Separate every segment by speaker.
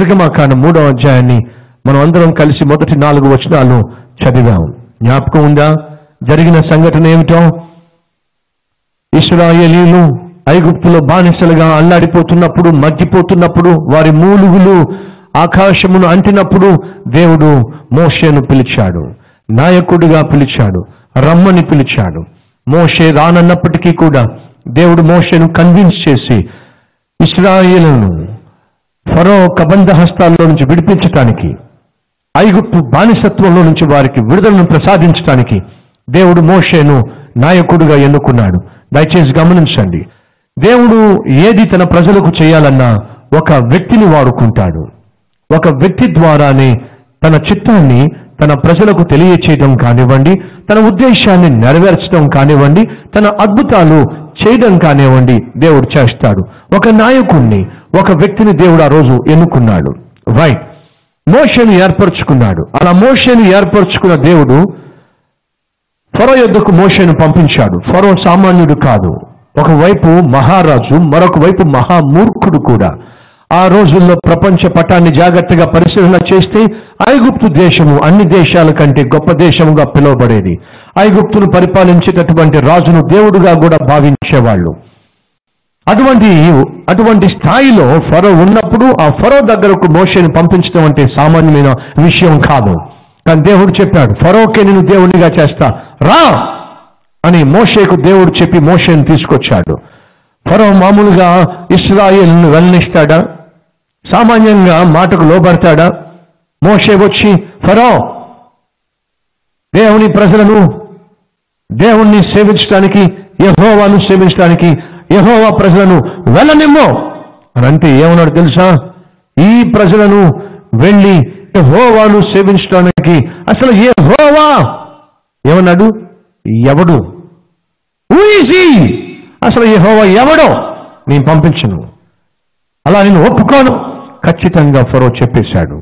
Speaker 1: నిర్గమాకాండ మూడో అధ్యాయాన్ని మనం అందరం కలిసి మొదటి నాలుగు వచనాలు చదివాం జ్ఞాపకం ఉందా జరిగిన సంఘటన ఏమిటో ఇస్రాయేలీలు ఐగుప్తులో బానిసలుగా అల్లాడిపోతున్నప్పుడు మగ్గిపోతున్నప్పుడు వారి మూలుగులు ఆకాశమును అంటినప్పుడు దేవుడు మోషేను పిలిచాడు నాయకుడిగా పిలిచాడు రమ్మని పిలిచాడు మోషే రానన్నప్పటికీ కూడా దేవుడు మోషేను కన్విన్స్ చేసి ఇస్రాయేలును ఫరో కబంధ హస్తాల్లో నుంచి విడిపించటానికి ఐగుప్తు బానిసత్వంలో నుంచి వారికి విడుదలను ప్రసాదించడానికి దేవుడు మోషేను నాయకుడిగా ఎన్నుకున్నాడు దయచేసి గమనించండి దేవుడు ఏది తన ప్రజలకు చేయాలన్నా ఒక వ్యక్తిని వాడుకుంటాడు ఒక వ్యక్తి ద్వారానే తన చిత్తాన్ని తన ప్రజలకు తెలియచేయడం కానివ్వండి తన ఉద్దేశాన్ని నెరవేర్చడం కానివ్వండి తన అద్భుతాలు చేయడం కానివ్వండి దేవుడు చేస్తాడు ఒక నాయకుణ్ణి ఒక వ్యక్తిని దేవుడు ఆ రోజు ఎన్నుకున్నాడు రైట్ మోషను ఏర్పరచుకున్నాడు అలా మోషను ఏర్పరచుకున్న దేవుడు ఫరో యొద్దకు మోషను పంపించాడు ఫరో సామాన్యుడు కాదు ఒకవైపు మహారాజు మరొక వైపు మహామూర్ఖుడు కూడా ఆ రోజుల్లో ప్రపంచ పటాన్ని జాగ్రత్తగా పరిశీలన చేస్తే ఐగుప్తు దేశము అన్ని దేశాల కంటే గొప్ప దేశముగా పిలువబడేది ఐగుప్తును పరిపాలించేటటువంటి రాజును దేవుడుగా కూడా భావించేవాళ్ళు అటువంటి అటువంటి స్థాయిలో ఫరో ఉన్నప్పుడు ఆ ఫరో దగ్గరకు మోషేని పంపించడం అంటే సామాన్యమైన విషయం కాదు కానీ దేవుడు చెప్పాడు ఫరోకే నేను దేవునిగా చేస్తా రా అని మోషేకు దేవుడు చెప్పి మోషేని తీసుకొచ్చాడు ఫరో మామూలుగా ఇస్రాయేల్ను వెళ్ళనిస్తాడా సామాన్యంగా మాటకు లోబడతాడా మోషే వచ్చి ఫరో దేవుని ప్రజలను దేవుణ్ణి సేవించడానికి యహోవాను సేవించడానికి యహోవా ప్రజలను వెళ్ళనిమ్మో అని అంటే ఏమన్నాడు తెలుసా ఈ ప్రజలను వెళ్ళి యహోవాను సేవించడానికి అసలు యెహోవా ఏమన్నాడు ఎవడు Who is he? అసలు యెహోవా ఎవడో నేను పంపించను అలా నేను ఒప్పుకోను ఖచ్చితంగా ఫరో చెప్పేశాడు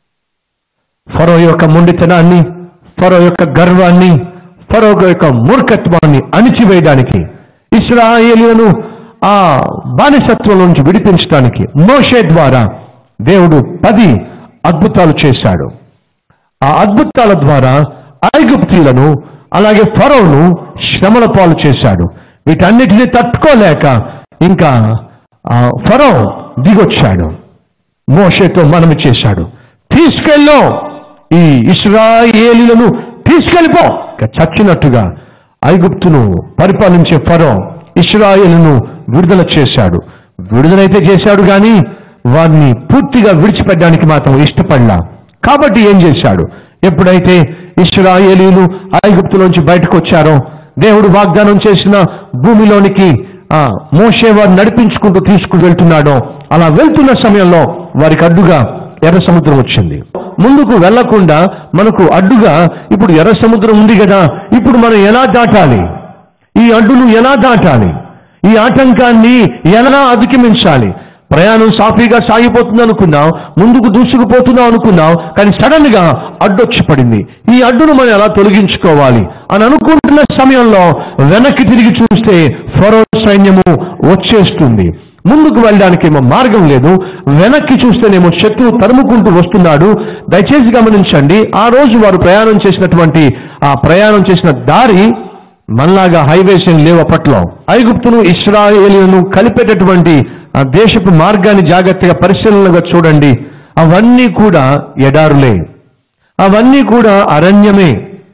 Speaker 1: ఫరో యొక్క మొండితనాన్ని ఫరో యొక్క గర్వాన్ని ఫరో యొక్క మూర్ఖత్వాన్ని అణిచివేయడానికి ఇస్రాయేలీలను ఆ బానిసత్వం నుంచి విడిపించడానికి మోషే ద్వారా దేవుడు పది అద్భుతాలు చేశాడు ఆ అద్భుతాల ద్వారా ఐగుప్తీలను అలాగే ఫరోను శ్రమల పాలు చేశాడు వీటన్నిటిని తట్టుకోలేక ఇంకా ఆ ఫరో దిగొచ్చాడు మోషేతో మనవి చేశాడు తీసుకెళ్ళో ఈ ఇస్రాయేలీలను తీసుకెళ్ళిపో ఇక చచ్చినట్టుగా ఐగుప్తును పరిపాలించే ఫరో ఇస్రాయేలును విడుదల చేశాడు విడుదలైతే చేశాడు కానీ వారిని పూర్తిగా విడిచిపెట్టడానికి మాత్రం ఇష్టపడలా కాబట్టి ఏం చేశాడు ఎప్పుడైతే ఇస్రాయేలీలు ఐగుప్తులోంచి బయటకు వచ్చారో దేవుడు వాగ్దానం చేసిన భూమిలోనికి ఆ మోషే వారు నడిపించుకుంటూ తీసుకుని వెళ్తున్నాడో అలా వెళ్తున్న సమయంలో వారికి అడ్డుగా ఎర్ర సముద్రం వచ్చింది ముందుకు వెళ్లకుండా మనకు అడ్డుగా ఇప్పుడు ఎర్ర సముద్రం ఉంది కదా ఇప్పుడు మనం ఎలా దాటాలి ఈ అడ్డును ఎలా దాటాలి ఈ ఆటంకాన్ని ఎలా అధిగమించాలి ప్రయాణం సాఫీగా సాగిపోతుంది అనుకున్నాం ముందుకు దూసుకుపోతున్నాం అనుకున్నాం కానీ సడన్ గా అడ్డొచ్చి పడింది ఈ అడ్డును మనం ఎలా తొలగించుకోవాలి అని అనుకుంటున్న సమయంలో వెనక్కి తిరిగి చూస్తే ఫరో సైన్యము వచ్చేస్తుంది ముందుకు వెళ్ళడానికేమో మార్గం లేదు వెనక్కి చూస్తేనేమో శత్రువు తరుముకుంటూ వస్తున్నాడు దయచేసి గమనించండి ఆ రోజు వారు ప్రయాణం చేసినటువంటి ఆ ప్రయాణం చేసిన దారి మనలాగా హైవేస్ ఏం లేవు అప్పట్లో ఐగుప్తును ఇస్రాయేలీలను కలిపేటటువంటి ఆ దేశపు మార్గాన్ని జాగ్రత్తగా పరిశీలనగా చూడండి అవన్నీ కూడా ఎడారులే అవన్నీ కూడా అరణ్యమే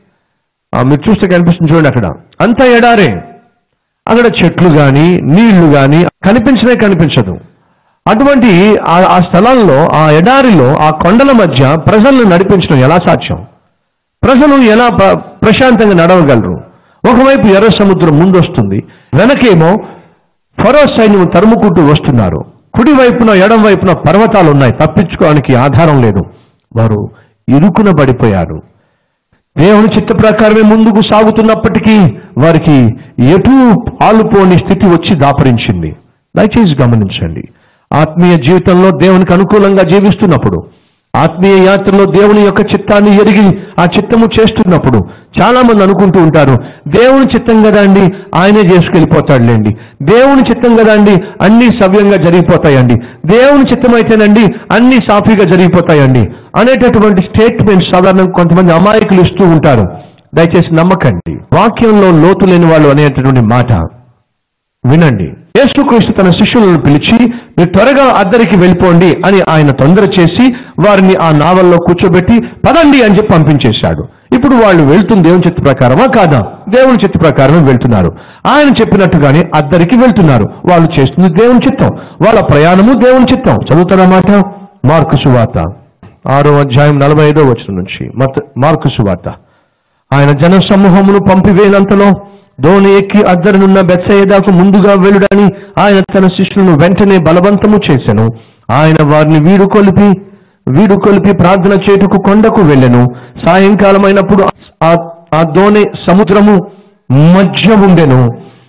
Speaker 1: ఆ, మీరు చూస్తే కనిపిస్తుంది చూడండి అక్కడ అంతా ఎడారే అక్కడ చెట్లు గాని నీళ్లు గాని కనిపించనే కనిపించదు అటువంటి ఆ- ఆ స్థలంలో ఆ ఎడారిలో ఆ కొండల మధ్య ప్రజలను నడిపించడం ఎలా సాధ్యం ప్రజలు ఎలా ప్ర- ప్రశాంతంగా నడవగలరు ఒకవైపు ఎర్ర సముద్రం ముందొస్తుంది వెనకేమో ఫరో సైన్యం తరుముకుంటూ వస్తున్నారు కుడి వైపున ఎడం వైపున పర్వతాలు ఉన్నాయి తప్పించుకోవడానికి ఆధారం లేదు వారు ఇరుకున పడిపోయారు దేవుని చిత్త ప్రకారమే ముందుకు సాగుతున్నప్పటికీ వారికి ఎటు ఆలుపోని స్థితి వచ్చి దాపరించింది దయచేసి గమనించండి ఆత్మీయ జీవితంలో దేవునికి అనుకూలంగా జీవిస్తున్నప్పుడు ఆత్మీయ యాత్రలో దేవుని యొక్క చిత్తాన్ని ఎరిగి ఆ చిత్తము చేస్తున్నప్పుడు చాలా మంది అనుకుంటూ ఉంటారు దేవుని చిత్తం కదా అండి ఆయనే చేసుకెళ్ళిపోతాడులేండి దేవుని చిత్తం కదా అండి అన్ని సవ్యంగా జరిగిపోతాయండి దేవుని చిత్తం అయితేనండి అన్ని సాఫీగా జరిగిపోతాయండి అనేటటువంటి స్టేట్మెంట్ సాధారణంగా కొంతమంది అమాయకులు ఇస్తూ ఉంటారు దయచేసి నమ్మకండి వాక్యంలో లోతు లేని వాళ్ళు అనేటటువంటి మాట వినండి యేసుక్రీస్తు తన శిష్యులను పిలిచి మీరు త్వరగా అద్దరికి వెళ్ళిపోండి అని ఆయన తొందర చేసి వారిని ఆ నావల్లో కూర్చోబెట్టి పదండి అని చెప్పి పంపించేశాడు ఇప్పుడు వాళ్ళు వెళ్తుంది దేవుని చిత్త ప్రకారమా కాదా దేవుని చిత్త ప్రకారమే వెళ్తున్నారు ఆయన చెప్పినట్టుగానే అద్దరికి వెళ్తున్నారు వాళ్ళు చేస్తుంది దేవుని చిత్తం వాళ్ళ ప్రయాణము దేవుని చిత్తం చదువుతారన్నమాట మార్కు సువార్త ఆరో అధ్యాయం నలభై ఐదో వచ్చిన నుంచి మత మార్కు సువార్త ఆయన జన సమూహమును పంపివేనంతలో దోణి ఎక్కి అద్దరినున్న బెత్సయేదాకు ముందుగా వెళ్ళుడని ఆయన తన శిష్యులను వెంటనే బలవంతము చేసెను ఆయన వారిని వీడు కొలిపి వీడు కొలిపి ప్రార్థన చేటుకు కొండకు వెళ్ళెను సాయంకాలమైనప్పుడు ఆ- ఆ దోణి సముద్రము మధ్య ఉండెను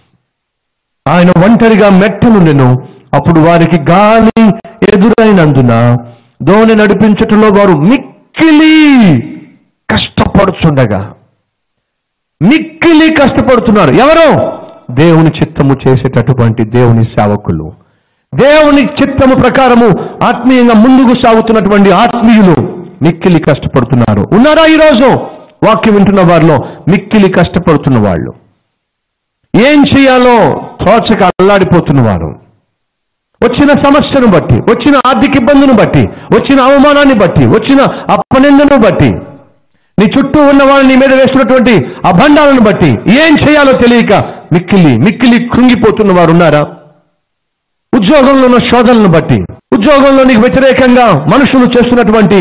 Speaker 1: ఆయన ఒంటరిగా మెట్టనుండెను అప్పుడు వారికి గాలి ఎదురైనందున దోణి నడిపించటంలో వారు మిక్కిలి కష్టపడుచుండగా మిక్కిలి కష్టపడుతున్నారు ఎవరు దేవుని చిత్తము చేసేటటువంటి దేవుని సేవకులు దేవుని చిత్తము ప్రకారము ఆత్మీయంగా ముందుకు సాగుతున్నటువంటి ఆత్మీయులు మిక్కిలి కష్టపడుతున్నారు ఉన్నారా ఈరోజు వాక్యం వింటున్న వారిలో మిక్కిలి కష్టపడుతున్న వాళ్ళు ఏం చేయాలో తోచక అల్లాడిపోతున్న వారు వచ్చిన సమస్యను బట్టి వచ్చిన ఆర్థిక ఇబ్బందిని బట్టి వచ్చిన అవమానాన్ని బట్టి వచ్చిన అప్పనిందను బట్టి నీ చుట్టూ ఉన్న వాళ్ళు నీ మీద వేస్తున్నటువంటి అభండాలను బట్టి ఏం చేయాలో తెలియక మిక్కిలి మిక్కిలి కృంగిపోతున్న వారు ఉన్నారా ఉద్యోగంలో ఉన్న శోధనలను బట్టి ఉద్యోగంలో నీకు వ్యతిరేకంగా మనుషులు చేస్తున్నటువంటి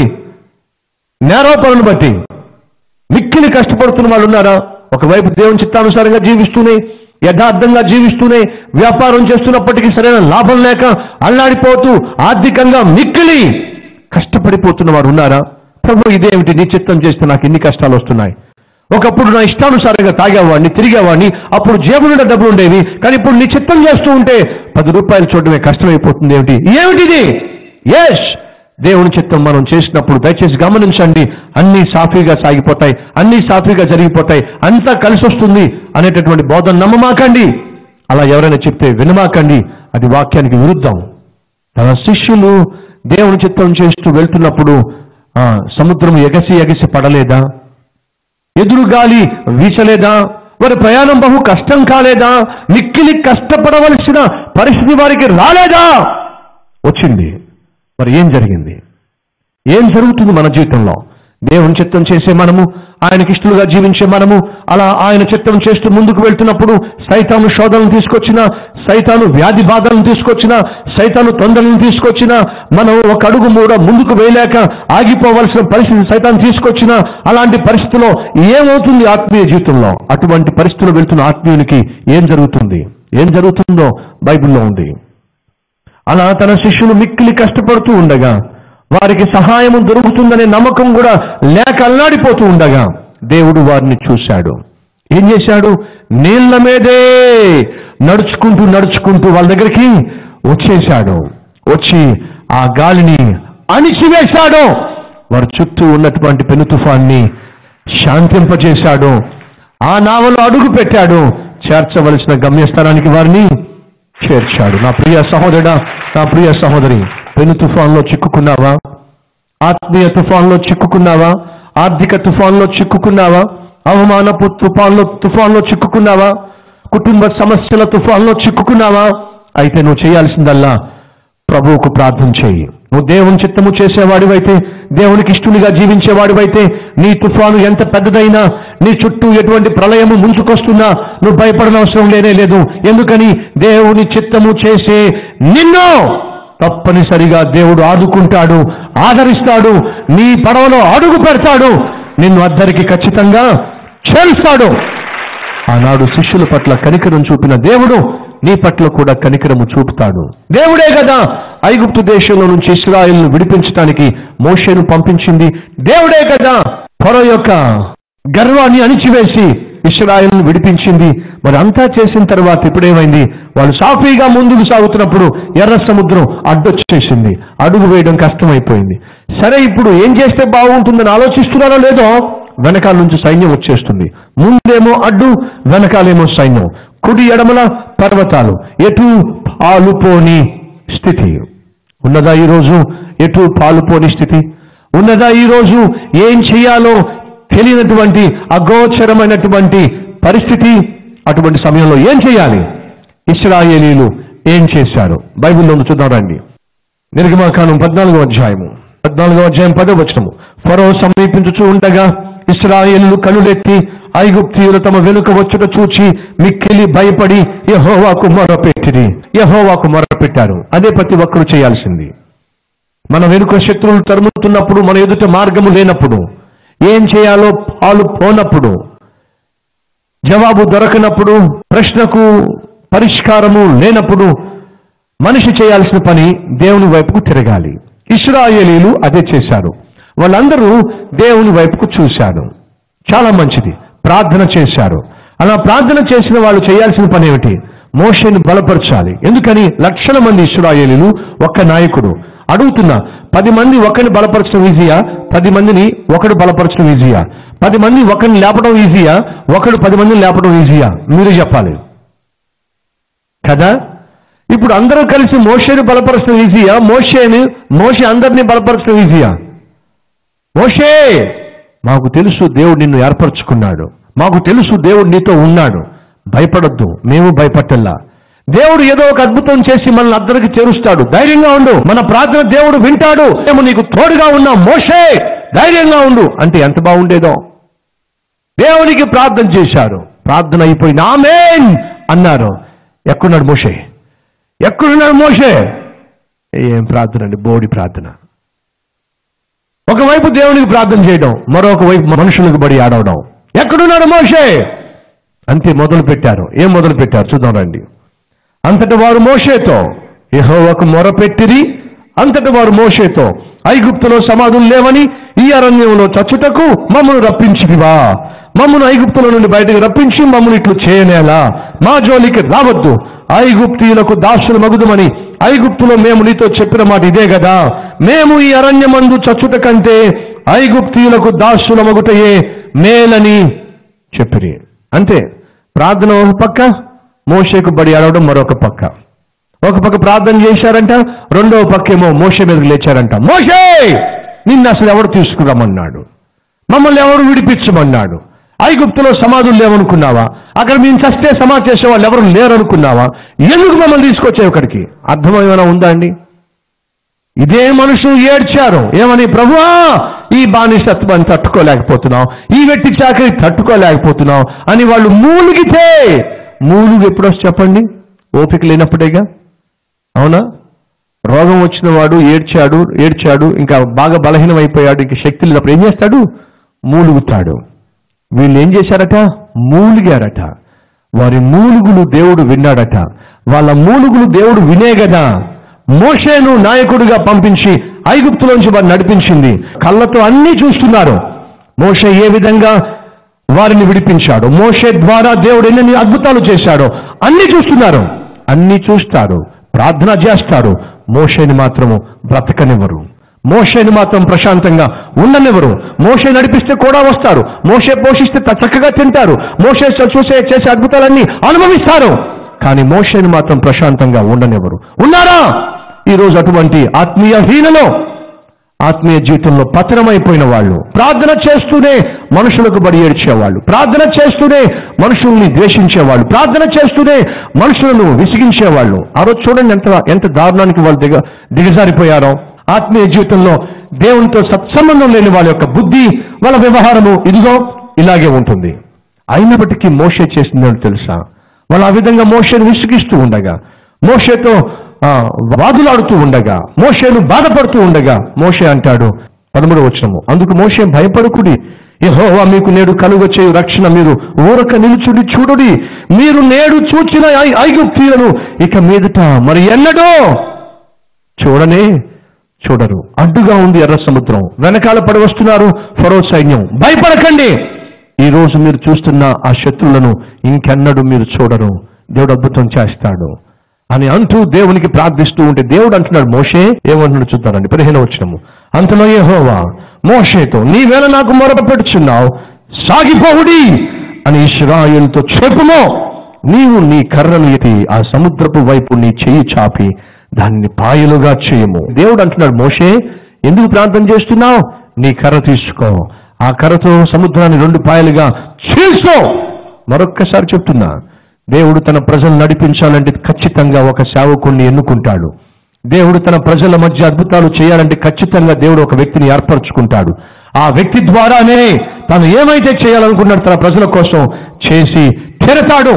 Speaker 1: నేరోపణను బట్టి మిక్కిలి కష్టపడుతున్న వాళ్ళు ఉన్నారా ఒకవైపు దేవుని చిత్తానుసారంగా జీవిస్తూనే యథార్థంగా జీవిస్తూనే వ్యాపారం చేస్తున్నప్పటికీ సరైన లాభం లేక అల్లాడిపోతూ ఆర్థికంగా మిక్కిలి కష్టపడిపోతున్న వారు ఉన్నారా ప్రభు ఇదేమిటి నీ చిత్తం చేస్తే నాకు ఇన్ని కష్టాలు వస్తున్నాయి ఒకప్పుడు నా ఇష్టానుసారంగా తాగేవాడిని తిరిగేవాడిని అప్పుడు జేబు నిండా డబ్బులు ఉండేవి కానీ ఇప్పుడు నీ చిత్తం చేస్తూ ఉంటే పది రూపాయలు చూడడమే కష్టమైపోతుంది ఏమిటి ఏమిటిది ఎస్ దేవుని చిత్తం మనం చేసినప్పుడు దయచేసి గమనించండి అన్ని సాఫీగా సాగిపోతాయి అన్ని సాఫీగా జరిగిపోతాయి అంతా కలిసి వస్తుంది అనేటటువంటి బోధన నమ్మమాకండి అలా ఎవరైనా చెప్తే వినమాకండి అది వాక్యానికి విరుద్ధం తన శిష్యులు దేవుని చిత్తం చేస్తూ వెళ్తున్నప్పుడు ఆ సముద్రం ఎగసి ఎగసి పడలేదా ఎదురు గాలి వీచలేదా వారి ప్రయాణం బహు కష్టం కాలేదా మిక్కిలి కష్టపడవలసిన పరిస్థితి వారికి రాలేదా వచ్చింది మరి ఏం జరిగింది ఏం జరుగుతుంది మన జీవితంలో దేవుని చిత్తం చేసే మనము ఆయనకి ఇష్టలుగా జీవించే మనము అలా ఆయన చిత్తం చేస్తూ ముందుకు వెళ్తున్నప్పుడు సైతాను శోధనలు తీసుకొచ్చిన సైతాను వ్యాధి బాధలను తీసుకొచ్చిన సైతాను తొందరలను తీసుకొచ్చిన మనం ఒక అడుగు మూడ ముందుకు వేయలేక ఆగిపోవలసిన పరిస్థితి సైతాన్ని తీసుకొచ్చిన అలాంటి పరిస్థితిలో ఏమవుతుంది ఆత్మీయ జీవితంలో అటువంటి పరిస్థితిలో వెళ్తున్న ఆత్మీయునికి ఏం జరుగుతుంది ఏం జరుగుతుందో బైబిల్లో ఉంది అలా తన శిష్యులు మిక్కిలి కష్టపడుతూ ఉండగా వారికి సహాయము దొరుకుతుందనే నమ్మకం కూడా లేక అల్లాడిపోతూ ఉండగా దేవుడు వారిని చూశాడు ఏం చేశాడు నీళ్ల మీదే నడుచుకుంటూ నడుచుకుంటూ వాళ్ళ దగ్గరికి వచ్చేశాడు వచ్చి ఆ గాలిని అణిచివేశాడు వారి చుట్టూ ఉన్నటువంటి పెను తుఫాన్ని శాంతింపజేశాడు ఆ నావలో అడుగు పెట్టాడు చేర్చవలసిన గమ్యస్థానానికి వారిని చేర్చాడు నా ప్రియ సహోదరుడా నా ప్రియ సహోదరి పెను తుఫాన్లో చిక్కుకున్నావా ఆత్మీయ తుఫాన్లో చిక్కుకున్నావా ఆర్థిక తుఫాన్లో చిక్కుకున్నావా అవమానపు తుఫాన్లో తుఫాన్లో చిక్కుకున్నావా కుటుంబ సమస్యల తుఫాన్లో చిక్కుకున్నావా అయితే నువ్వు చేయాల్సిందల్లా ప్రభువుకు ప్రార్థన చేయి నువ్వు దేవుని చిత్తము చేసేవాడివైతే దేవునికి ఇష్టలుగా జీవించేవాడివైతే నీ తుఫాను ఎంత పెద్దదైనా నీ చుట్టూ ఎటువంటి ప్రళయము ముంచుకొస్తున్నా నువ్వు భయపడనవసరం లేనే లేదు ఎందుకని దేవుని చిత్తము చేసే నిన్ను తప్పనిసరిగా దేవుడు ఆదుకుంటాడు ఆదరిస్తాడు నీ పడవలో అడుగు పెడతాడు నిన్ను అద్దరికి ఖచ్చితంగా చేరుస్తాడు ఆనాడు శిష్యుల పట్ల కనికరం చూపిన దేవుడు నీ పట్ల కూడా కనికరము చూపుతాడు దేవుడే కదా ఐగుప్తు దేశంలో నుంచి ఇస్రాయిల్ను విడిపించడానికి మోషేను పంపించింది దేవుడే కదా పొర యొక్క గర్వాన్ని అణిచివేసి ఇస్రాయిల్ను విడిపించింది మరి అంతా చేసిన తర్వాత ఇప్పుడు ఏమైంది వాళ్ళు సాఫీగా ముందుకు సాగుతున్నప్పుడు ఎర్ర సముద్రం అడ్డొచ్చేసింది అడుగు వేయడం కష్టమైపోయింది సరే ఇప్పుడు ఏం చేస్తే బాగుంటుందని ఆలోచిస్తున్నారో లేదో వెనకాల నుంచి సైన్యం వచ్చేస్తుంది ముందేమో అడ్డు వెనకాలేమో సైన్యం కుడి ఎడమల పర్వతాలు ఎటు పాలుపోని స్థితి ఉన్నదా ఈరోజు ఎటు పాలుపోని స్థితి ఉన్నదా ఈరోజు ఏం చేయాలో తెలియనటువంటి అగోచరమైనటువంటి పరిస్థితి అటువంటి సమయంలో ఏం చేయాలి ఇస్రాయేలీలు ఏం చేశారు బైబిల్లో ఉంది చూద్దాం రండి నిర్గమాకాండం పద్నాలుగో అధ్యాయము పద్నాలుగో అధ్యాయం పదో వచనము ఫరో సమీపించుచూ ఉండగా ఇస్రాయేలు కనులెత్తి ఐగుప్తీయులు తమ వెనుక వచ్చుట చూచి మిక్కిలి భయపడి యహోవాకు మొరపెట్టిరి యహోవాకు మొరపెట్టారు అదే ప్రతి ఒక్కరు చేయాల్సింది మన వెనుక శత్రువులు తరుముతున్నప్పుడు మన ఎదుట మార్గము లేనప్పుడు ఏం చేయాలో పాలు పోనప్పుడు జవాబు దొరకనప్పుడు ప్రశ్నకు పరిష్కారము లేనప్పుడు మనిషి చేయాల్సిన పని దేవుని వైపుకు తిరగాలి ఇస్రాయేలీలు అదే చేశారు వాళ్ళందరూ దేవుని వైపుకు చూశారు చాలా మంచిది ప్రార్థన చేశారు అలా ప్రార్థన చేసిన వాళ్ళు చేయాల్సిన పని ఏమిటి మోషేని బలపరచాలి ఎందుకని లక్షల మంది ఇస్రాయేలీలు ఒక్క నాయకుడు అడుగుతున్నా పది మంది ఒకరిని బలపరచడం ఈజీయా పది మందిని ఒకడు బలపరచడం ఈజీయా పది మంది ఒకరిని లేపడం ఈజీయా ఒకడు పది మందిని లేపడం ఈజీయా మీరు చెప్పాలి కదా ఇప్పుడు అందరూ కలిసి మోషేని బలపరచడం ఈజీయా మోషేని మోషే అందరినీ బలపరచడం ఈజీయా మోషే మాకు తెలుసు దేవుడు నిన్ను ఏర్పరచుకున్నాడు మాకు తెలుసు దేవుడు నీతో ఉన్నాడు భయపడొద్దు మేము భయపట్టల్లా దేవుడు ఏదో ఒక అద్భుతం చేసి మనల్ని అందరికి చేరుస్తాడు ధైర్యంగా ఉండు మన ప్రార్థన దేవుడు వింటాడు మేము నీకు తోడుగా ఉన్నాం మోషే ధైర్యంగా ఉండు అంటే ఎంత బాగుండేదో దేవునికి ప్రార్థన చేశారు ప్రార్థన అయిపోయింది ఆమెన్ అన్నారు ఎక్కడున్నాడు మోషే ఎక్కడున్నాడు మోషే ఏం ప్రార్థన అండి బోడి ప్రార్థన ఒకవైపు దేవునికి ప్రార్థన చేయడం మరొక వైపు మనుషులకు బడి ఆడవడం ఎక్కడున్నాడు మోషే అంతే మొదలు పెట్టారు ఏం మొదలు పెట్టారు చూద్దాం రండి అంతటి వారు మోషేతో యెహోవాకు మొరపెట్టిరి అంతటి వారు మోషేతో ఐగుప్తులో సమాధులు లేవని ఈ అరణ్యంలో చచ్చుటకు మమ్మను రప్పించిదివా మమ్మను ఐగుప్తుల నుండి బయటకు రప్పించి మమ్మను ఇట్లు చేయనేలా మా జోలికి రావద్దు ఐగుప్తీయులకు దాసులు మగుదుమని ఐగుప్తులో మేము నీతో చెప్పిన మాట ఇదే కదా మేము ఈ అరణ్యమందు చచ్చుట కంటే ఐగుప్తీయులకు దాసుల మగుటయే మేలని చెప్పిరి అంతే ప్రార్థన ఒక పక్క మోషేకు బడి ఆడవడం మరొక పక్క ఒక పక్క ప్రార్థన చేశారంట రెండవ పక్కేమో మోషే మీదకి లేచారంట మోషే నిన్ను అసలు ఎవరు తీసుకురమ్మన్నాడు మమ్మల్ని ఎవరు విడిపించమన్నాడు ఐగుప్తులో సమాధులు లేవనుకున్నావా అక్కడ మేము చస్తే సమాధి చేసే వాళ్ళు ఎవరు లేరనుకున్నావా ఎందుకు మమ్మల్ని తీసుకొచ్చావు ఇక్కడికి అర్థం ఏమైనా ఉందా అండి ఇదే మనుషులు ఏడ్చారు ఏమని ప్రభువా ఈ బానిసత్వాన్ని తట్టుకోలేకపోతున్నాం ఈ వెట్టి చాకరి తట్టుకోలేకపోతున్నాం అని వాళ్ళు మూలిగితే మూలుగు ఎప్పుడు వస్తే చెప్పండి ఓపిక లేనప్పుడేగా అవునా రోగం వచ్చిన వాడు ఏడ్చాడు ఏడ్చాడు ఇంకా బాగా బలహీనం అయిపోయాడు ఇంకా శక్తి లేనప్పుడు ఏం చేస్తాడు మూలుగుతాడు వీళ్ళు ఏం చేశారట మూలిగారట వారి మూలుగులు దేవుడు విన్నాడట వాళ్ళ మూలుగులు దేవుడు వినే కదా మోషేను నాయకుడిగా పంపించి ఐగుప్తులోంచి వారిని నడిపించింది కళ్ళతో అన్నీ చూస్తున్నారు మోషే ఏ విధంగా వారిని విడిపించాడు మోషే ద్వారా దేవుడు ఎన్ని అద్భుతాలు చేశాడో అన్ని చూస్తున్నారు అన్ని చూస్తారు ప్రార్థన చేస్తారు మోషేని మాత్రము బ్రతకనివ్వరు మోషేని మాత్రం ప్రశాంతంగా ఉండనివ్వరు మోషే నడిపిస్తే కూడా వస్తారు మోషే పోషిస్తే త- చక్కగా తింటారు మోషే చ- చూసే చేసే అద్భుతాలన్నీ అనుభవిస్తారు కానీ మోషేని మాత్రం ప్రశాంతంగా ఉండనివ్వరు ఉన్నారా ఈరోజు అటువంటి ఆత్మీయ హీనలో ఆత్మీయ జీవితంలో పతనమైపోయిన వాళ్ళు ప్రార్థన చేస్తూనే మనుషులకు బడి ఏడ్చేవాళ్ళు ప్రార్థన చేస్తూనే మనుషుల్ని ద్వేషించేవాళ్ళు ప్రార్థన చేస్తూనే మనుషులను విసిగించేవాళ్ళు ఆ రోజు చూడండి ఎంత ఎంత దారుణానికి వాళ్ళు దిగ దిగజారిపోయారో ఆత్మీయ జీవితంలో దేవునితో సత్సంబంధం లేని వాళ్ళ యొక్క బుద్ధి వాళ్ళ వ్యవహారము ఇదిగో ఇలాగే ఉంటుంది అయినప్పటికీ మోషే చేసిందని తెలుసా వాళ్ళు ఆ విధంగా మోషేను విసిగిస్తూ ఉండగా మోషేతో ఆ, వాదులాడుతూ ఉండగా మోషేను బాధపడుతూ ఉండగా మోషే అంటాడు పదమూడు వచనము అందుకు మోషే భయపడుకుడి యెహోవా మీకు నేడు కలుగ చేయు రక్షణ మీరు ఊరక నిలుచుడి చూడుడి మీరు నేడు చూచిన ఐ- ఐగుప్తీయులను ఇక మీదట మరి ఎన్నడో చూడనే చూడరు అడ్డుగా ఉంది ఎర్ర సముద్రం వెనకాల పడి వస్తున్నారు ఫరో సైన్యం భయపడకండి ఈ రోజు మీరు చూస్తున్న ఆ శత్రువులను ఇంకెన్నడూ మీరు చూడరు దేవుడు అద్భుతం చేస్తాడు అని అంటూ దేవునికి ప్రార్థిస్తూ ఉంటే దేవుడు అంటున్నాడు మోషే ఏమంటున్నాడు చూద్దారండి పదిహేను వచ్చినము అంతలో యెహోవా మోషేతో నీవేళ నాకు మొరపెట్టుచున్నావు సాగిపోవుడి అని ఇస్రాయేలుతో చెప్పుమో నీవు నీ కర్రను ఎత్తి ఆ సముద్రపు వైపు నీ చెయ్యి చాపి దాన్ని పాయలుగా చేయము దేవుడు అంటున్నాడు మోషే ఎందుకు ప్రార్థన చేస్తున్నావు నీ కర్ర తీసుకో ఆ కర్రతో సముద్రాన్ని రెండు పాయలుగా చీల్చో మరొక్కసారి చెప్తున్నా దేవుడు తన ప్రజలు నడిపించాలంటే ఖచ్చితంగా ఒక సేవకుణ్ణి ఎన్నుకుంటాడు దేవుడు తన ప్రజల మధ్య అద్భుతాలు చేయాలంటే ఖచ్చితంగా దేవుడు ఒక వ్యక్తిని ఏర్పరచుకుంటాడు ఆ వ్యక్తి ద్వారానే తాను ఏమైతే చేయాలనుకున్నాడు తన ప్రజల కోసం చేసి తీరతాడు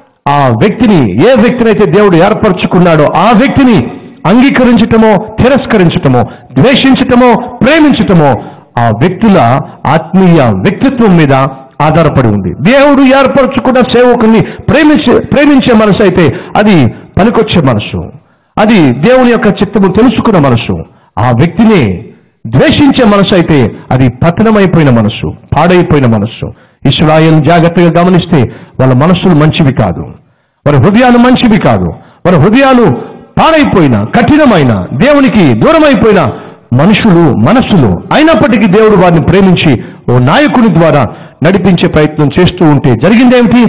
Speaker 1: ఆ వ్యక్తిని ఏ వ్యక్తినైతే దేవుడు ఏర్పరచుకున్నాడో ఆ వ్యక్తిని అంగీకరించటమో తిరస్కరించటమో ద్వేషించటమో ప్రేమించటమో ఆ వ్యక్తుల ఆత్మీయ వ్యక్తిత్వం మీద ఆధారపడి ఉంది దేవుడు ఏర్పరచుకున్న సేవకుని ప్రేమించే ప్రేమించే మనసు అయితే అది పనికొచ్చే మనసు అది దేవుని యొక్క చిత్తము తెలుసుకున్న మనసు ఆ వ్యక్తిని ద్వేషించే మనసు అయితే అది పతనమైపోయిన మనసు పాడైపోయిన మనసు ఇస్రాయల్ జాగ్రత్తగా గమనిస్తే వాళ్ళ మనస్సులు మంచివి కాదు వారి హృదయాలు మంచివి కాదు వారి హృదయాలు పాడైపోయిన కఠినమైన దేవునికి దూరమైపోయిన మనుషులు మనస్సులు అయినప్పటికీ దేవుడు వారిని ప్రేమించి ఓ నాయకుని ద్వారా నడిపించే ప్రయత్నం చేస్తూ ఉంటే జరిగిందేమిటి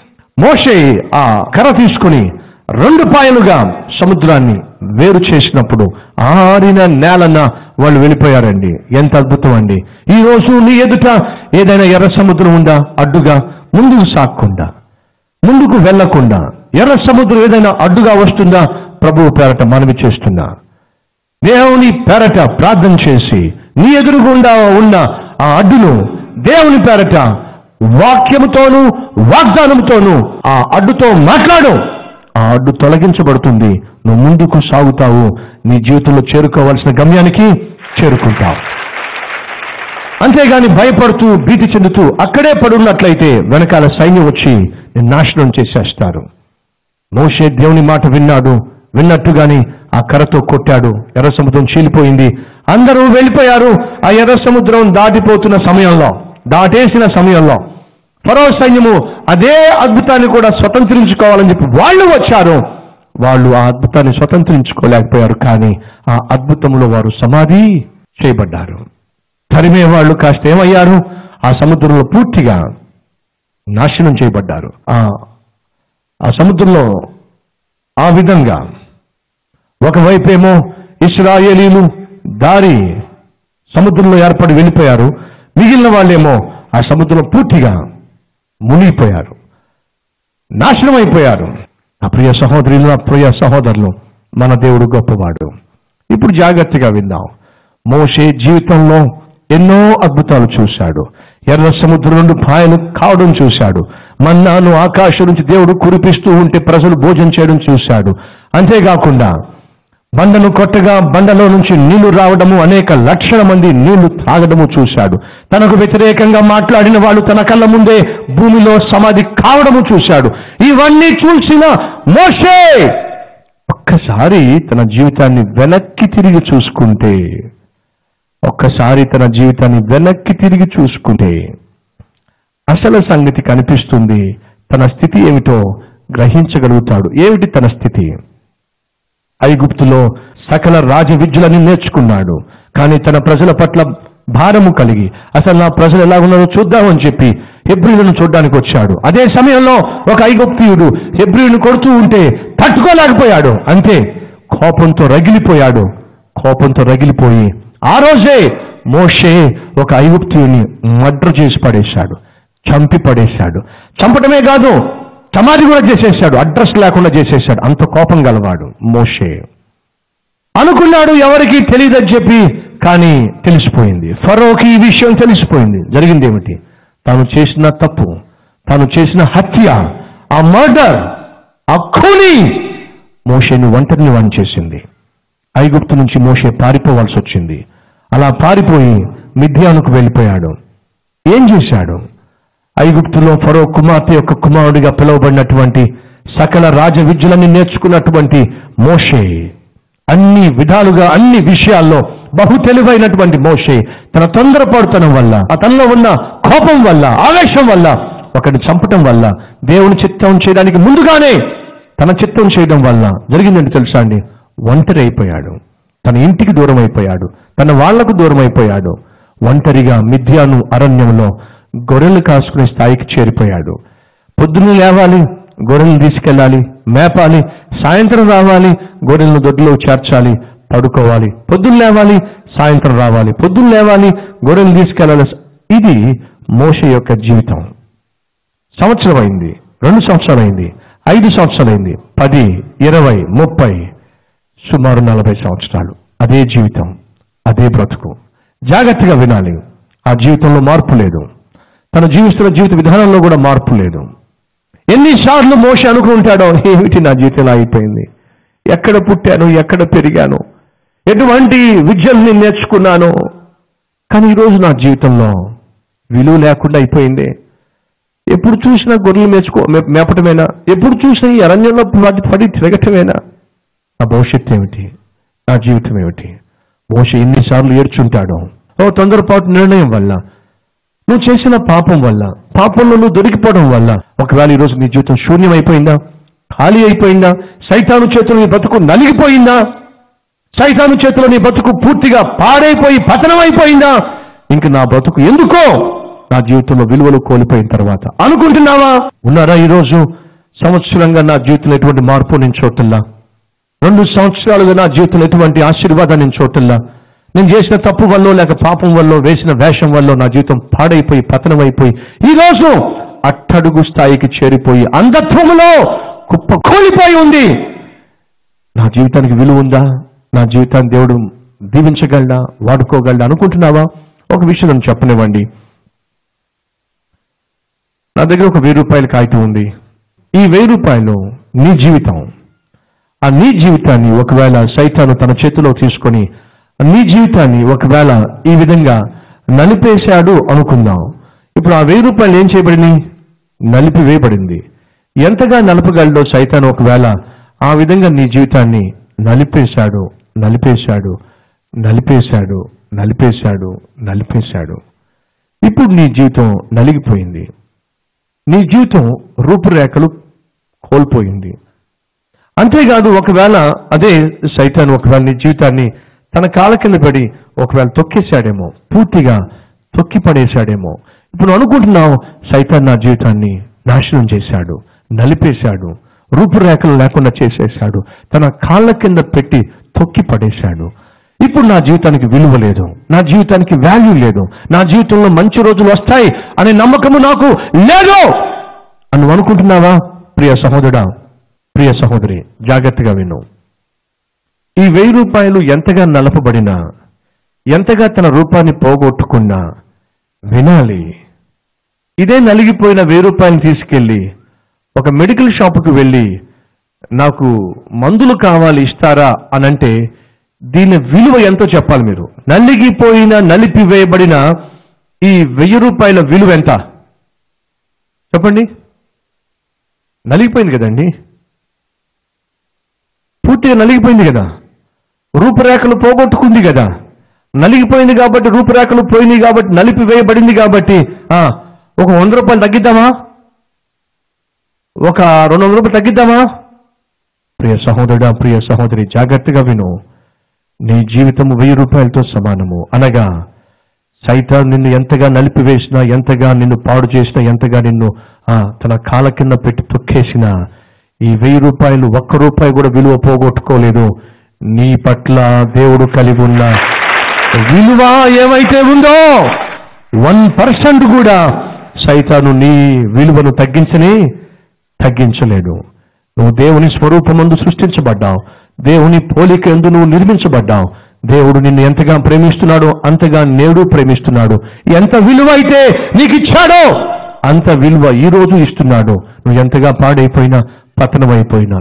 Speaker 1: మోషే ఆ కర్ర తీసుకుని రెండు పాయలుగా సముద్రాన్ని వేరు చేసినప్పుడు ఆరిన నేలన వాళ్ళు వెళ్ళిపోయారండి ఎంత అద్భుతం అండి ఈ రోజు నీ ఎదుట ఏదైనా ఎర్ర సముద్రం ఉందా అడ్డుగా ముందుకు సాక్కుండా ముందుకు వెళ్లకుండా ఎర్ర సముద్రం ఏదైనా అడ్డుగా వస్తుందా ప్రభువు పేరట మనవి చేస్తున్నా దేవుని పేరట ప్రార్థన చేసి నీ ఎదురుగుండా ఉన్న ఆ అడ్డును దేవుని పేరట వాక్యముతోను వాగ్దానంతోను ఆ అడ్డుతో మాట్లాడు ఆ అడ్డు తొలగించబడుతుంది నువ్వు ముందుకు సాగుతావు నీ జీవితంలో చేరుకోవాల్సిన గమ్యానికి చేరుకుంటావు అంతేగాని భయపడుతూ భీతి చెందుతూ అక్కడే పడున్నట్లయితే వెనకాల సైన్యం వచ్చి నిన్ను నాశనం చేసేస్తారు మోషే దేవుని మాట విన్నాడు విన్నట్టుగాని ఆ కర్రతో కొట్టాడు ఎర్ర సముద్రం చీలిపోయింది అందరూ వెళ్ళిపోయారు ఆ ఎర్ర సముద్రం దాటిపోతున్న సమయంలో దాటేసిన సమయంలో ఫరో సైన్యము అదే అద్భుతాన్ని కూడా స్వతంత్రించుకోవాలని చెప్పి వాళ్ళు వచ్చారు వాళ్ళు ఆ అద్భుతాన్ని స్వతంత్రించుకోలేకపోయారు కానీ ఆ అద్భుతంలో వారు సమాధి చేయబడ్డారు తరిమే వాళ్ళు కాస్త ఏమయ్యారు ఆ సముద్రంలో పూర్తిగా నాశనం చేయబడ్డారు ఆ ఆ సముద్రంలో ఆ విధంగా ఒకవైపేమో ఇస్రాయేలీలు దారి సముద్రంలో ఏర్పడి వెళ్ళిపోయారు మిగిలిన వాళ్ళేమో ఆ సముద్రంలో పూర్తిగా మునిగిపోయారు నాశనం అయిపోయారు నా ప్రియ సహోదరులు నా ప్రియ సహోదరులు మన దేవుడు గొప్పవాడు ఇప్పుడు జాగ్రత్తగా విందాం మోషే జీవితంలో ఎన్నో అద్భుతాలు చూశాడు ఎర్ర సముద్రం నుండి పాయలు కావడం చూశాడు మన్నాను ఆకాశం నుంచి దేవుడు కురిపిస్తూ ఉంటే ప్రజలు భోజనం చేయడం చూశాడు అంతేకాకుండా బండను కొట్టగా బండలో నుంచి నీళ్లు రావడము అనేక లక్షల మంది నీళ్లు తాగడము చూశాడు తనకు వ్యతిరేకంగా మాట్లాడిన వాళ్ళు తన కళ్ళ ముందే భూమిలో సమాధి కావడము చూశాడు ఇవన్నీ చూసిన మోషే ఒక్కసారి తన జీవితాన్ని వెనక్కి తిరిగి చూసుకుంటే ఒక్కసారి తన జీవితాన్ని వెనక్కి తిరిగి చూసుకుంటే అసలు సంగతి కనిపిస్తుంది తన స్థితి ఏమిటో గ్రహించగలుగుతాడు ఏమిటి తన స్థితి ఐగుప్తులో సకల రాజ విద్యలని నేర్చుకున్నాడు కానీ తన ప్రజల పట్ల భారము కలిగి అసలు నా ప్రజలు ఎలా ఉన్నారో చూద్దామని చెప్పి హెబ్రిలను చూడడానికి వచ్చాడు అదే సమయంలో ఒక ఐగుప్తియుడు హెబ్రిని కొడుతూ ఉంటే తట్టుకోలేకపోయాడు అంతే కోపంతో రగిలిపోయాడు కోపంతో రగిలిపోయి ఆ రోజే మోషే ఒక ఐగుప్తియుని మర్డర్ చేసి పడేశాడు చంపి పడేశాడు చంపటమే కాదు సమాధి కూడా చేసేసాడు అడ్రస్ లేకుండా చేసేసాడు అంత కోపం గలవాడు మోషే అనుకున్నాడు ఎవరికి తెలియదని చెప్పి కానీ తెలిసిపోయింది ఫరోకి ఈ విషయం తెలిసిపోయింది జరిగింది ఏమిటి తాను చేసిన తప్పు తాను చేసిన హత్య ఆ మర్డర్ ఆ ఖూనీ మోషేని ఒంటరిని వాణి చేసింది ఐగుప్తు నుంచి మోషే పారిపోవాల్సి వచ్చింది అలా పారిపోయి మిథ్యానుకు వెళ్ళిపోయాడు ఏం చేశాడు ఐగుప్తులో ఫరో కుమార్తె యొక్క కుమారుడిగా పిలువబడినటువంటి సకల రాజ విద్యలన్నీ నేర్చుకున్నటువంటి మోషే అన్ని విధాలుగా అన్ని విషయాల్లో బహు తెలివైనటువంటి మోషే తన తొందరపడుతనం వల్ల అతనిలో ఉన్న కోపం వల్ల ఆవేశం వల్ల ఒకరిని చంపటం వల్ల దేవుని చిత్తం చేయడానికి ముందుగానే తన చిత్తం చేయడం వల్ల జరిగిందంటే తెలుసా అండి ఒంటరి అయిపోయాడు తన ఇంటికి దూరం అయిపోయాడు తన వాళ్లకు దూరం అయిపోయాడు ఒంటరిగా మిథ్యాను అరణ్యంలో గొర్రెలు కాసుకునే స్థాయికి చేరిపోయాడు పొద్దున్న లేవాలి గొర్రెలను తీసుకెళ్ళాలి మేపాలి సాయంత్రం రావాలి గొర్రెలను దొడ్లో చేర్చాలి పడుకోవాలి పొద్దున్న లేవాలి సాయంత్రం రావాలి పొద్దున్న లేవాలి గొర్రెలు తీసుకెళ్ళాలి ఇది మోష యొక్క జీవితం సంవత్సరం అయింది రెండు సంవత్సరాలు అయింది ఐదు సంవత్సరాలు అయింది పది ఇరవై ముప్పై సుమారు నలభై సంవత్సరాలు అదే జీవితం అదే బ్రతుకు జాగ్రత్తగా వినాలి ఆ జీవితంలో మార్పు లేదు తన జీవిస్తున్న జీవిత విధానంలో కూడా మార్పు లేదు ఎన్నిసార్లు మోస అనుకుంటాడో ఏమిటి నా జీవితంలో అయిపోయింది ఎక్కడ పుట్టాను ఎక్కడ పెరిగాను ఎటువంటి విద్యల్ని నేర్చుకున్నాను కానీ ఈరోజు నా జీవితంలో విలువ లేకుండా అయిపోయింది ఎప్పుడు చూసినా గొర్రెలు మేచుకో మే- మేపటమేనా ఎప్పుడు చూసినా ఈ అరణ్యంలో పడి పడి తిరగటమేనా నా భవిష్యత్తు ఏమిటి నా జీవితం ఏమిటి మోస ఎన్నిసార్లు ఏడ్చుంటాడో ఓ తొందరపాటు నిర్ణయం వల్ల నువ్వు చేసిన పాపం వల్ల పాపంలో నువ్వు దొరికిపోవడం వల్ల ఒకవేళ ఈరోజు నీ జీవితం శూన్యమైపోయిందా ఖాళీ అయిపోయిందా సైతాను చేతిలో నీ బతుకు నలిగిపోయిందా సైతాను చేతిలో నీ బతుకు పూర్తిగా పాడైపోయి పతనం అయిపోయిందా ఇంక నా బతుకు ఎందుకో నా జీవితంలో విలువలు కోల్పోయిన తర్వాత అనుకుంటున్నావా ఉన్నారా ఈరోజు సంవత్సరంగా నా జీవితంలో ఎటువంటి మార్పు నేను చూడటల్లా రెండు సంవత్సరాలుగా నా జీవితంలో ఎటువంటి ఆశీర్వాదాన్ని నేను చూడటల్లా నేను చేసిన తప్పు వల్ల లేక పాపం వల్ల వేసిన వేషం వల్ల నా జీవితం పాడైపోయి పతనం అయిపోయి ఈ రోజు అట్టడుగు స్థాయికి చేరిపోయి అంధత్వములో కుప్ప కోలిపోయి ఉంది నా జీవితానికి విలువ ఉందా నా జీవితాన్ని దేవుడు దీవించగలడా వాడుకోగలడా అనుకుంటున్నావా ఒక విషయం నన్ను చెప్పనివ్వండి నా దగ్గర ఒక వెయ్యి రూపాయల కాగితం ఉంది ఈ వెయ్యి రూపాయలు నీ జీవితం ఆ నీ జీవితాన్ని ఒకవేళ సైతాను తన చేతిలో తీసుకొని నీ జీవితాన్ని ఒకవేళ ఈ విధంగా నలిపేశాడు అనుకుందాం ఇప్పుడు ఆ వెయ్యి రూపాయలు ఏం చేయబడింది నలిపివేయబడింది ఎంతగా నలపగలడో సైతాను ఒకవేళ ఆ విధంగా నీ జీవితాన్ని నలిపేశాడు నలిపేశాడు నలిపేశాడు నలిపేశాడు నలిపేశాడు ఇప్పుడు నీ జీవితం నలిగిపోయింది నీ జీవితం రూపురేఖలు కోల్పోయింది అంతేకాదు ఒకవేళ అదే సైతాన్ ఒకవేళ నీ జీవితాన్ని తన కాళ్ళ కింద పడి ఒకవేళ తొక్కేశాడేమో పూర్తిగా తొక్కి పడేశాడేమో ఇప్పుడు నువ్వు అనుకుంటున్నావు సైతాన్ నా జీవితాన్ని నాశనం చేశాడు నలిపేశాడు రూపురేఖలు లేకుండా చేసేశాడు తన కాళ్ళ కింద పెట్టి తొక్కి పడేశాడు ఇప్పుడు నా జీవితానికి విలువ లేదు నా జీవితానికి వాల్యూ లేదు నా జీవితంలో మంచి రోజులు వస్తాయి అనే నమ్మకము నాకు లేదు అని నువ్వు అనుకుంటున్నావా ప్రియ సహోదరుడా ప్రియ సహోదరి జాగ్రత్తగా విను ఈ వెయ్యి రూపాయలు ఎంతగా నలపబడినా ఎంతగా తన రూపాన్ని పోగొట్టుకున్నా వినాలి ఇదే నలిగిపోయిన వెయ్యి రూపాయలు తీసుకెళ్ళి ఒక మెడికల్ షాపుకి వెళ్ళి నాకు మందులు కావాలి ఇస్తారా అనంటే దీని విలువ ఎంతో చెప్పాలి మీరు నలిగిపోయిన నలిపివేయబడిన ఈ వెయ్యి రూపాయల విలువ ఎంత చెప్పండి నలిగిపోయింది కదండి పూర్తిగా నలిగిపోయింది కదా రూపురేఖలు పోగొట్టుకుంది కదా నలిగిపోయింది కాబట్టి రూపురేఖలు పోయినాయి కాబట్టి నలిపి వేయబడింది కాబట్టి ఆ, ఒక వంద రూపాయలు తగ్గిద్దామా ఒక రెండు వందల రూపాయలు తగ్గిద్దామా ప్రియ సహోదరుడా ప్రియ సహోదరి జాగ్రత్తగా విను నీ జీవితం వెయ్యి రూపాయలతో సమానము అనగా సైతాన్ నిన్ను ఎంతగా నలిపివేసినా ఎంతగా నిన్ను పాడు చేసినా ఎంతగా నిన్ను ఆ, తన కాళ్ళ కింద పెట్టి తొక్కేసినా ఈ వెయ్యి రూపాయలు ఒక్క రూపాయి కూడా విలువ పోగొట్టుకోలేదు నీ పట్ల దేవుడు కలిగి ఉన్న విలువ ఏమైతే ఉందో వన్ పర్సెంట్ కూడా సైతాను నీ విలువను తగ్గించని తగ్గించలేడు నువ్వు దేవుని స్వరూపమందు సృష్టించబడ్డావు దేవుని పోలిక ఎందు నువ్వు నిర్మించబడ్డావు దేవుడు నిన్ను ఎంతగా ప్రేమిస్తున్నాడో అంతగా నేడు ప్రేమిస్తున్నాడు ఎంత విలువ అయితే నీకు ఇచ్చాడో అంత విలువ ఈ రోజు ఇస్తున్నాడు నువ్వు ఎంతగా పాడైపోయినా పతనమైపోయినా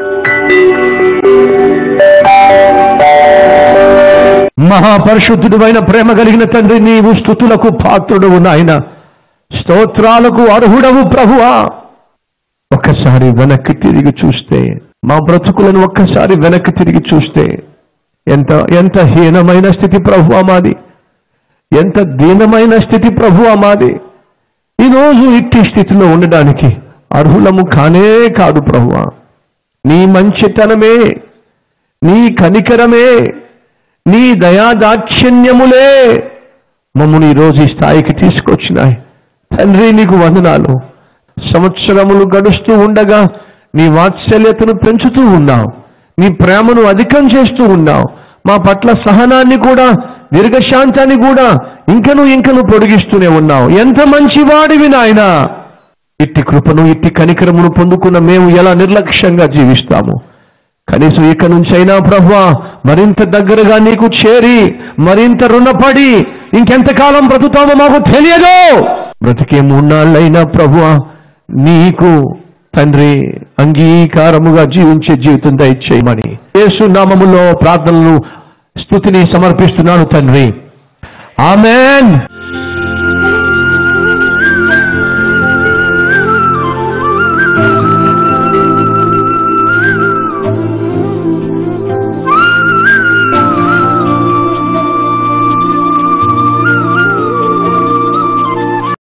Speaker 1: మహాపరిశుద్ధుడు అయిన ప్రేమ కలిగిన తండ్రి నీవు స్థుతులకు పాత్రుడు నాయన స్తోత్రాలకు అర్హుడవు ప్రభువా ఒక్కసారి వెనక్కి తిరిగి చూస్తే మా బ్రతుకులను ఒక్కసారి వెనక్కి తిరిగి చూస్తే ఎంత ఎంత హీనమైన స్థితి ప్రభు మాది ఎంత దీనమైన స్థితి ప్రభు మాది ఈరోజు ఇట్టి స్థితిలో ఉండడానికి అర్హులము కానే కాదు ప్రభువా నీ మంచితనమే నీ కనికరమే నీ దయాదాక్షిణ్యములే మమ్మల్ని ఈరోజు ఈ స్థాయికి తీసుకొచ్చినాయి తండ్రి నీకు వందనాలు సంవత్సరములు గడుస్తూ ఉండగా నీ వాత్సల్యతను పెంచుతూ ఉన్నావు నీ ప్రేమను అధికం చేస్తూ ఉన్నావు మా పట్ల సహనాన్ని కూడా దీర్ఘశాంతాన్ని కూడా ఇంకను ఇంకను పొడిగిస్తూనే ఉన్నావు ఎంత మంచివాడివి నాయనా ఇట్టి కృపను ఇట్టి కనికరమును పొందుకున్న మేము ఎలా నిర్లక్ష్యంగా జీవిస్తాము కనీసం ఇక నుంచైనా ప్రభువా మరింత దగ్గరగా నీకు చేరి మరింత రుణపడి ఇంకెంతకాలం బ్రతుకుతామో మాకు తెలియదు బ్రతికే మూన్నాళ్ళైనా ప్రభువా నీకు తండ్రి అంగీకారముగా జీవించే జీవితం దయచేయమని యేసు నామములో ప్రార్థనలు స్థుతిని సమర్పిస్తున్నాను తండ్రి ఆమెన్